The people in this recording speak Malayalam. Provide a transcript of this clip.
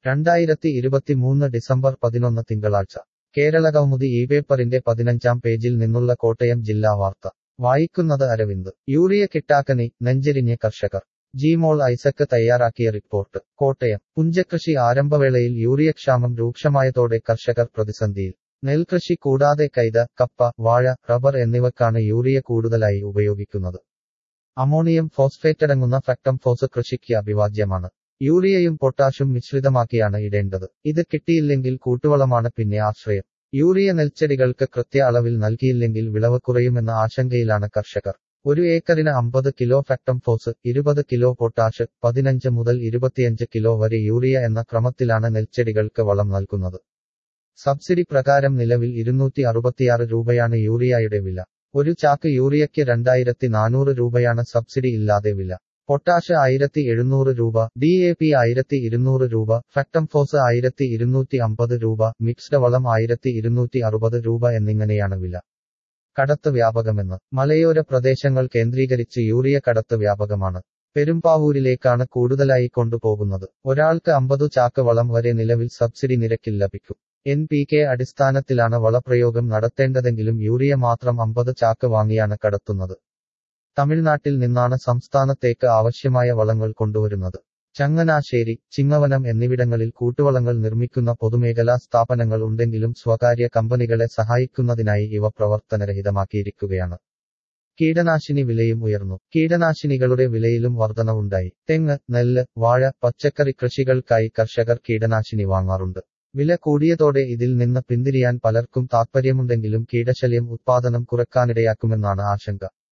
രണ്ടായിരത്തി ഇരുപത്തിമൂന്ന് ഡിസംബർ പതിനൊന്ന് തിങ്കളാഴ്ച കേരളകൗമുദി ഈ പേപ്പറിന്റെ പതിനഞ്ചാം പേജിൽ നിന്നുള്ള കോട്ടയം ജില്ലാ വാർത്ത വായിക്കുന്നത് അരവിന്ദ് യൂറിയ കിട്ടാക്കനി നെഞ്ചെരിഞ്ഞ് കർഷകർ ജിമോൾ ഐസക്ക് തയ്യാറാക്കിയ റിപ്പോർട്ട് കോട്ടയം പുഞ്ചകൃഷി ആരംഭവേളയിൽ യൂറിയക്ഷാമം രൂക്ഷമായതോടെ കർഷകർ പ്രതിസന്ധിയിൽ നെൽകൃഷി കൂടാതെ കൈത കപ്പ വാഴ റബ്ബർ എന്നിവക്കാണ് യൂറിയ കൂടുതലായി ഉപയോഗിക്കുന്നത് അമോണിയം ഫോസ്ഫേറ്റടങ്ങുന്ന ഫാക്ടം ഫോസ് കൃഷിക്ക് അഭിവാജ്യമാണ് യൂറിയയും പൊട്ടാഷും മിശ്രിതമാക്കിയാണ് ഇടേണ്ടത് ഇത് കിട്ടിയില്ലെങ്കിൽ കൂട്ടുവളമാണ് പിന്നെ ആശ്രയം യൂറിയ നെൽച്ചെടികൾക്ക് കൃത്യ അളവിൽ നൽകിയില്ലെങ്കിൽ വിളവ് കുറയുമെന്ന ആശങ്കയിലാണ് കർഷകർ ഒരു ഏക്കറിന് അമ്പത് കിലോ ഫാക്ടം ഫോസ് ഇരുപത് കിലോ പൊട്ടാഷ് പതിനഞ്ച് മുതൽ ഇരുപത്തിയഞ്ച് കിലോ വരെ യൂറിയ എന്ന ക്രമത്തിലാണ് നെൽച്ചെടികൾക്ക് വളം നൽകുന്നത് സബ്സിഡി പ്രകാരം നിലവിൽ ഇരുന്നൂറ്റി അറുപത്തിയാറ് രൂപയാണ് യൂറിയയുടെ വില ഒരു ചാക്ക് യൂറിയയ്ക്ക് രണ്ടായിരത്തി നാനൂറ് രൂപയാണ് സബ്സിഡി ഇല്ലാതെ വില പൊട്ടാഷ് ആയിരത്തി എഴുന്നൂറ് രൂപ ഡി എ പി ആയിരത്തി ഇരുന്നൂറ് രൂപ ഫാക്ടം ഫോസ് ആയിരത്തി ഇരുന്നൂറ്റി അമ്പത് രൂപ മിക്സ്ഡ് വളം ആയിരത്തി ഇരുന്നൂറ്റി അറുപത് രൂപ എന്നിങ്ങനെയാണ് വില കടത്ത് വ്യാപകമെന്ന് മലയോര പ്രദേശങ്ങൾ കേന്ദ്രീകരിച്ച് യൂറിയ കടത്ത് വ്യാപകമാണ് പെരുമ്പാവൂരിലേക്കാണ് കൂടുതലായി കൊണ്ടുപോകുന്നത് ഒരാൾക്ക് അമ്പതു ചാക്ക് വളം വരെ നിലവിൽ സബ്സിഡി നിരക്കിൽ ലഭിക്കും എൻ പി കെ അടിസ്ഥാനത്തിലാണ് വളപ്രയോഗം നടത്തേണ്ടതെങ്കിലും യൂറിയ മാത്രം അമ്പത് ചാക്ക് വാങ്ങിയാണ് കടത്തുന്നത് തമിഴ്നാട്ടിൽ നിന്നാണ് സംസ്ഥാനത്തേക്ക് ആവശ്യമായ വളങ്ങൾ കൊണ്ടുവരുന്നത് ചങ്ങനാശ്ശേരി ചിങ്ങവനം എന്നിവിടങ്ങളിൽ കൂട്ടുവളങ്ങൾ നിർമ്മിക്കുന്ന പൊതുമേഖലാ സ്ഥാപനങ്ങൾ ഉണ്ടെങ്കിലും സ്വകാര്യ കമ്പനികളെ സഹായിക്കുന്നതിനായി ഇവ പ്രവർത്തനരഹിതമാക്കിയിരിക്കുകയാണ് കീടനാശിനി വിലയും ഉയർന്നു കീടനാശിനികളുടെ വിലയിലും വർധനവുണ്ടായി തെങ്ങ് നെല്ല് വാഴ പച്ചക്കറി കൃഷികൾക്കായി കർഷകർ കീടനാശിനി വാങ്ങാറുണ്ട് വില കൂടിയതോടെ ഇതിൽ നിന്ന് പിന്തിരിയാൻ പലർക്കും താത്പര്യമുണ്ടെങ്കിലും കീടശല്യം ഉത്പാദനം കുറക്കാനിടയാക്കുമെന്നാണ് ആശങ്ക